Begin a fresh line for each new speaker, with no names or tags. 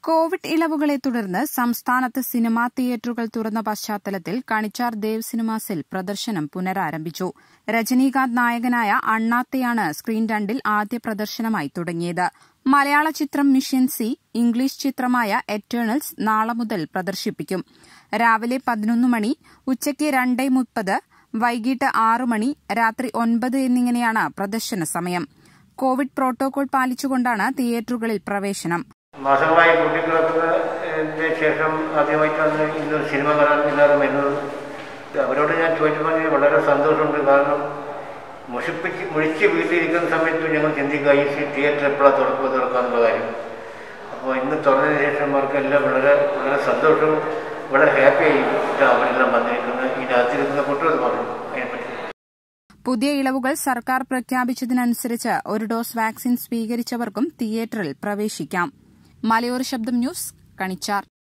Covid ഇളവുകളെ തുടർന്ന് സംസ്ഥാനത്ത് cinema തിയേറ്ററുകൾ തുറന്ന പശ്ചാത്തലത്തിൽ കണിച്ചാർ ദേവ് സിനിമാസിൽ പ്രദർശനം പുനരാരംഭിച്ചു രജനീകാന്ത് നായകനായ അണ്ണാത്തയാണ് സ്ക്രീൻ രണ്ടിൽ ആദ്യ പ്രദർശനമായി തുടങ്ങിയത് മലയാള ചിത്രം മിഷൻ സി ഇംഗ്ലീഷ് ചിത്രമായ എറ്റേണൽസ് നാളെ മുതൽ പ്രദർശിപ്പിക്കും രാവിലെ പതിനൊന്ന് മണി ഉച്ചയ്ക്ക് രണ്ട് മുപ്പത് വൈകിട്ട് ആറ് മണി രാത്രി ഒൻപത് എന്നിങ്ങനെയാണ് പ്രദർശന സമയം കോവിഡ് പ്രോട്ടോകോൾ പാലിച്ചുകൊണ്ടാണ് തിയേറ്ററുകളിൽ പ്രവേശനം
മാസങ്ങളായി കൂട്ടിക്കിടക്കുന്നതിന് ശേഷം ആദ്യമായിട്ടാണ് ഇന്ന് സിനിമ കാണാൻ എല്ലാവരും വരുന്നത് അവരോട് ഞാൻ ചോദിച്ചപ്പോൾ എനിക്ക് വളരെ സന്തോഷമുണ്ട് കാരണം മുഷിപ്പിച്ച് മുഴിച്ച് വീട്ടിലിരിക്കുന്ന സമയത്ത് ഞങ്ങൾ ചിന്തിക്കുക ഈ തിയേറ്റർ എപ്പോഴാണ് തുറക്കുക തുറക്കുക എന്നുള്ള കാര്യം അപ്പോൾ ഇന്ന് തുറന്നതിന് ശേഷം അവർക്കെല്ലാം വളരെ വളരെ സന്തോഷവും വളരെ ഹാപ്പിയായി അവരെല്ലാം വന്നിരിക്കുന്നത് ഇതിനകത്തിരിക്കുന്ന കുട്ടികൾ പറഞ്ഞു അതിനെപ്പറ്റി
പുതിയ ഇളവുകൾ സർക്കാർ പ്രഖ്യാപിച്ചതിനനുസരിച്ച് ഒരു ഡോസ് വാക്സിൻ സ്വീകരിച്ചവർക്കും തിയേറ്ററിൽ പ്രവേശിക്കാം മലയോര ശബ്ദം ന്യൂസ് കണിച്ചാർ